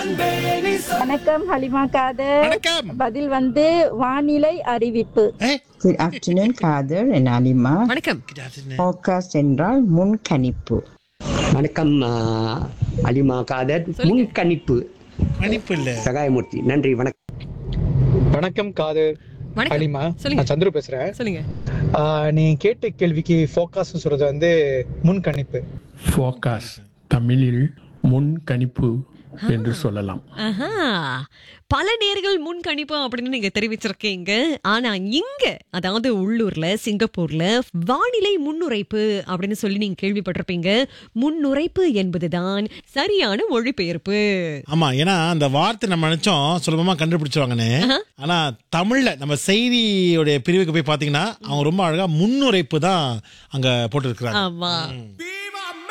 வணக்கம் ஹலிமா காதர் வணக்கம் பதில் வந்து வானிலை அறிவிப்பு ஏய், Good afternoon, Kader and Alima. வணக்கம் good afternoon. Forecast என்றால் முன்கணிப்பு வணக்கம் ஆ, அலிமா காதர் முன்கணிப்பு மன்னிப்பு இல்ல சகாயமூர்த்தி நன்றி வணக்கம் வணக்கம் காதர் வணக்கம் அலிமா சொல்லுங்க. நான் சந்துரு பேசுறேன் சொல்லுங்க ஆஹ் நீ கேட்ட கேள்விக்கு ஃபோக்காஸ் சொல்றது வந்து முன்கணிப்பு ஃபோகாஸ் தமிழில் முன்கணிப்பு என்று சொல்லலாம் ஆஹா பல நேர்கள் முன்கணிப்பு அப்படின்னு நீங்க தெரிவிச்சிருக்கீங்க ஆனா இங்க அதாவது உள்ளூர்ல சிங்கப்பூர்ல வானிலை முன்னுரைப்பு அப்படின்னு சொல்லி நீங்க கேள்விப்பட்டிருப்பீங்க முன்னுரைப்பு என்பதுதான் சரியான மொழிபெயர்ப்பு ஆமா ஏன்னா அந்த வார்த்தை நம்ம நினைச்சோம் சுலபமா கண்டுபிடிச்சிருவாங்கன்னு ஆனா தமிழ்ல நம்ம செய்தியோட பிரிவுக்கு போய் பாத்தீங்கன்னா அவங்க ரொம்ப அழகா முன்னுரைப்பு தான் அங்க போட்டு ஆமா